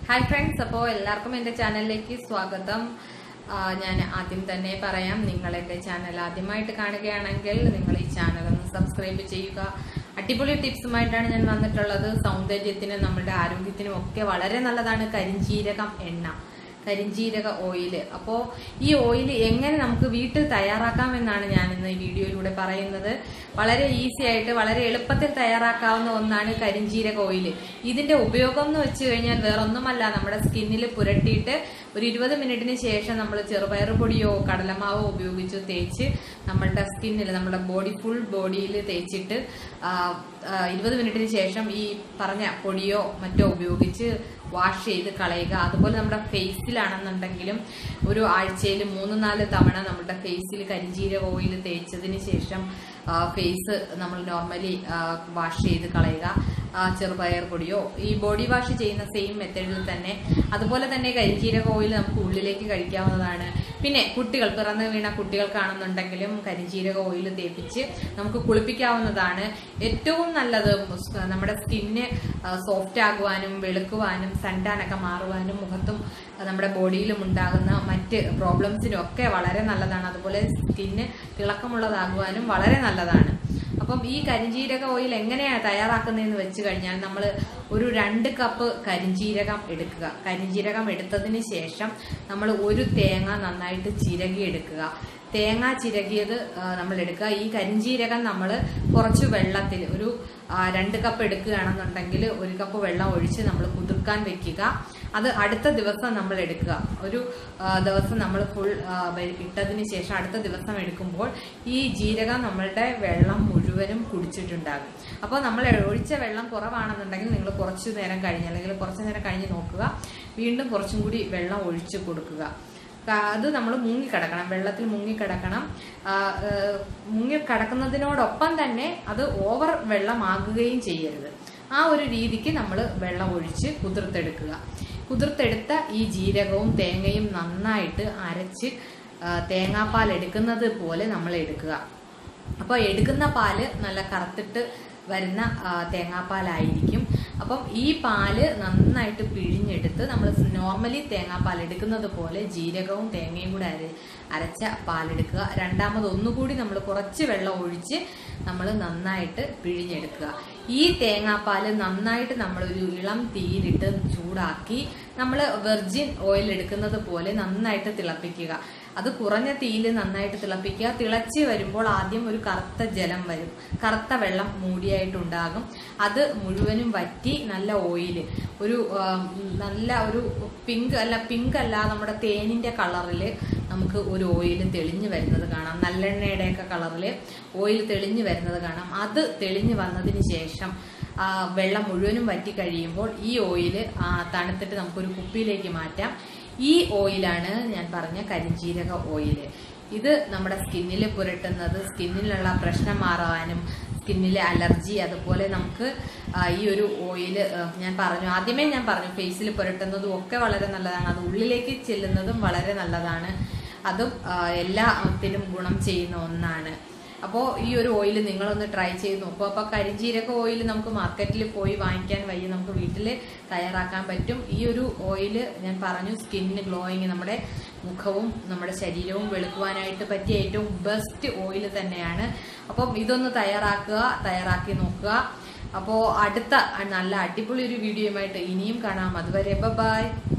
hi friends അപ്പോൾ എല്ലാവർക്കും എൻ്റെ ചാനലിലേക്ക് സ്വാഗതം ആ, ഞാൻ ആദ്യം തന്നെ പറയാം നിങ്ങൾ എൻ്റെ ചാനൽ ആദ്യമായിട്ട് കാണുകയാണെങ്കിൽ നിങ്ങൾ ഈ ചാനൽ ഒന്ന് സബ്സ്ക്രൈബ് ചെയ്യുക അടിപൊളി ടിപ്സുമായിട്ടാണ് ഞാൻ വന്നിട്ടുള്ളത് സൗന്ദര്യത്തിനും നമ്മുടെ ആരോഗ്യത്തിനും ഒക്കെ വളരെ നല്ലതാണ് കരിഞ്ചീരകം എണ്ണ കരിഞ്ജീരക ഓയില് അപ്പോൾ ഈ ഓയിൽ എങ്ങനെ നമുക്ക് വീട്ടിൽ തയ്യാറാക്കാമെന്നാണ് ഞാൻ ഇന്ന് ഈ വീഡിയോയിലൂടെ പറയുന്നത് വളരെ ഈസി ആയിട്ട് വളരെ എളുപ്പത്തിൽ തയ്യാറാക്കാവുന്ന ഒന്നാണ് കരിഞ്ജീരക ഓയില് ഇതിന്റെ ഉപയോഗം എന്ന് വെച്ച് കഴിഞ്ഞാൽ വേറൊന്നുമല്ല നമ്മുടെ സ്കിന്നിൽ പുരട്ടിയിട്ട് ഒരു ഇരുപത് മിനിറ്റിന് ശേഷം നമ്മൾ ചെറുപയർ പൊടിയോ കടലമാവോ ഉപയോഗിച്ച് തേച്ച് നമ്മളുടെ സ്കിന്നിൽ നമ്മുടെ ബോഡി ഫുൾ ബോഡിയിൽ തേച്ചിട്ട് ആ, ആ, ഇരുപത് മിനിറ്റിന് ശേഷം ഈ പറഞ്ഞ പൊടിയോ മറ്റോ ഉപയോഗിച്ച് വാഷ് ചെയ്ത് കളയുക അതുപോലെ നമ്മുടെ ഫേസിലാണെന്നുണ്ടെങ്കിലും ഒരു ആഴ്ചയിൽ മൂന്ന് നാല് തവണ നമ്മുടെ ഫേസിൽ കരിഞ്ജീരക ഓയിൽ തേച്ചതിന് ശേഷം ഫേസ് നമ്മൾ നോർമലി വാഷ് ചെയ്ത് കളയുക ആ, ചെറുപയർ പൊടിയോ ഈ ബോഡി വാഷ് ചെയ്യുന്ന സെയിം മെത്തേഡിൽ തന്നെ അതുപോലെ തന്നെ കരിഞ്ജീരക ഓയിൽ നമുക്ക് ഉള്ളിലേക്ക് കഴിക്കാവുന്നതാണ് പിന്നെ കുട്ടികൾ പിറന്നു വീണ കുട്ടികൾക്കാണെന്നുണ്ടെങ്കിലും കരിഞ്ജീരക ഓയിൽ തേപ്പിച്ച് നമുക്ക് കുളിപ്പിക്കാവുന്നതാണ് ഏറ്റവും നല്ലത് മുസ്- നമ്മുടെ സ്കിന്ന് സോഫ്റ്റ് ആകുവാനും വെളുക്കുവാനും സണ്ടാനൊക്കെ മാറുവാനും മുഖത്തും ആ, നമ്മുടെ ബോഡിയിലും ഉണ്ടാകുന്ന മറ്റ് പ്രോബ്ലംസിനും ഒക്കെ വളരെ നല്ലതാണ് അതുപോലെ സ്കിന്ന് തിളക്കമുള്ളതാകുവാനും വളരെ നല്ലതാണ് അപ്പം ഈ കരിഞ്ജീരക ഓയിൽ എങ്ങനെയാണ് തയ്യാറാക്കുന്നതെന്ന് വെച്ച് കഴിഞ്ഞാൽ നമ്മൾ ഒരു രണ്ട് കപ്പ് കരിഞ്ജീരകം എടുക്കുക കരിഞ്ജീരകം എടുത്തതിന് ശേഷം നമ്മൾ ഒരു തേങ്ങ നന്നായിട്ട് ചിരകി എടുക്കുക തേങ്ങ ചിരകിയത് ആ, നമ്മൾ എടുക്കുക ഈ കരിഞ്ജീരകം നമ്മൾ കുറച്ച് വെള്ളത്തിൽ ഒരു ആ, രണ്ട് കപ്പ് എടുക്കുകയാണെന്നുണ്ടെങ്കിൽ ഒരു കപ്പ് വെള്ളം ഒഴിച്ച് നമ്മൾ കുതിർക്കാൻ വെക്കുക അത് അടുത്ത ദിവസം നമ്മൾ എടുക്കുക ഒരു ആ, ദിവസം നമ്മൾ ഫുൾ ഇട്ടതിന് ശേഷം അടുത്ത ദിവസം എടുക്കുമ്പോൾ ഈ ജീരകം നമ്മളുടെ വെള്ളം മുഴുവനും കുടിച്ചിട്ടുണ്ടാകും അപ്പോൾ നമ്മൾ ഒഴിച്ച വെള്ളം കുറവാണെന്നുണ്ടെങ്കിൽ നിങ്ങൾ കുറച്ച് നേരം കഴിഞ്ഞ് അല്ലെങ്കിൽ കുറച്ച് നേരം കഴിഞ്ഞ് നോക്കുക വീണ്ടും കുറച്ചും കൂടി വെള്ളം ഒഴിച്ച് കൊടുക്കുക ക- അത് നമ്മൾ മുങ്ങിക്കിടക്കണം വെള്ളത്തിൽ മുങ്ങിക്കിടക്കണം ആ, ഏഹ്, മുങ്ങിക്കിടക്കുന്നതിനോടൊപ്പം തന്നെ അത് ഓവർ വെള്ളമാകുകയും ചെയ്യരുത് ആ ഒരു രീതിക്ക് നമ്മൾ വെള്ളം ഒഴിച്ച് കുതിർത്തെടുക്കുക കുതിർത്തെടുത്ത ഈ ജീരകവും തേങ്ങയും നന്നായിട്ട് അരച്ച് ആ, തേങ്ങാപ്പാൽ എടുക്കുന്നത് പോലെ നമ്മൾ എടുക്കുക അപ്പോൾ എടുക്കുന്ന പാല് നല്ല കറുത്തിട്ട് വരുന്ന ആ, തേങ്ങാപ്പാലായിരിക്കും അപ്പം ഈ പാല് നന്നായിട്ട് പിഴിഞ്ഞെടുത്ത് നമ്മൾ നോർമലി തേങ്ങാപ്പാൽ എടുക്കുന്നത് പോലെ ജീരകവും തേങ്ങയും കൂടെ അര അരച്ച പാലെടുക്കുക രണ്ടാമത് ഒന്നുകൂടി നമ്മൾ കുറച്ച് വെള്ളം ഒഴിച്ച് നമ്മൾ നന്നായിട്ട് പിഴിഞ്ഞെടുക്കുക ഈ തേങ്ങാപ്പാല് നന്നായിട്ട് നമ്മളൊരു ഇളം തീയിലിട്ട് ചൂടാക്കി നമ്മൾ വെർജിൻ ഓയിൽ എടുക്കുന്നത് പോലെ നന്നായിട്ട് തിളപ്പിക്കുക അത് കുറഞ്ഞ തീയിൽ നന്നായിട്ട് തിളപ്പിക്കുക തിളച്ച് വരുമ്പോൾ ആദ്യം ഒരു കറുത്ത ജലം വരും കറുത്ത വെള്ളം മൂടിയായിട്ടുണ്ടാകും അത് മുഴുവനും വറ്റി നല്ല ഓയില് ഒരു ആ, നല്ല ഒരു പിങ്ക് അല്ല പിങ്ക് അല്ല നമ്മുടെ തേനിന്റെ കളറിൽ നമുക്ക് ഒരു ഓയിൽ തെളിഞ്ഞു വരുന്നത് കാണാം നല്ലെണ്ണയുടെയൊക്കെ കളറിൽ ഓയിൽ തെളിഞ്ഞു വരുന്നത് കാണാം അത് തെളിഞ്ഞു വന്നതിന് ശേഷം ആ, വെള്ളം മുഴുവനും വറ്റി കഴിയുമ്പോൾ ഈ ഓയില് ആ, തണുത്തിട്ട് നമുക്കൊരു കുപ്പിയിലേക്ക് മാറ്റാം ഈ ഓയിലാണ് ഞാൻ പറഞ്ഞ കരിഞ്ജീരക ഓയില് ഇത് നമ്മുടെ സ്കിന്നിൽ പുരട്ടുന്നത് സ്കിന്നിലുള്ള പ്രശ്നം മാറാനും സ്കിന്നിലെ അലർജി അതുപോലെ നമുക്ക് ആ, ഈ ഒരു ഓയില് ആ, ഞാൻ പറഞ്ഞു ആദ്യമേ ഞാൻ പറഞ്ഞു ഫേസിൽ പുരട്ടുന്നതും ഒക്കെ വളരെ നല്ലതാണ് അത് ഉള്ളിലേക്ക് ചെല്ലുന്നതും വളരെ നല്ലതാണ് അതും ആ, എല്ലാത്തിനും ഗുണം ചെയ്യുന്ന ഒന്നാണ് അപ്പോൾ ഈ ഒരു ഓയിൽ നിങ്ങളൊന്ന് ട്രൈ ചെയ്ത് നോക്കൂ അപ്പോൾ കരിഞ്ജീരക ഓയിൽ നമുക്ക് മാർക്കറ്റിൽ പോയി വാങ്ങിക്കാൻ വയ്യ നമുക്ക് വീട്ടിൽ തയ്യാറാക്കാൻ പറ്റും ഈ ഒരു ഓയിൽ ഞാൻ പറഞ്ഞു സ്കിന്നിന് ഗ്ലോയിങ് നമ്മുടെ മുഖവും നമ്മുടെ ശരീരവും വെളുക്കുവാനായിട്ട് പറ്റിയ ഏറ്റവും ബെസ്റ്റ് ഓയിൽ തന്നെയാണ് അപ്പം ഇതൊന്ന് തയ്യാറാക്കുക തയ്യാറാക്കി നോക്കുക അപ്പോൾ അടുത്ത നല്ല അടിപൊളി ഒരു വീഡിയോയുമായിട്ട് ഇനിയും കാണാം അതുവരെ ബൈ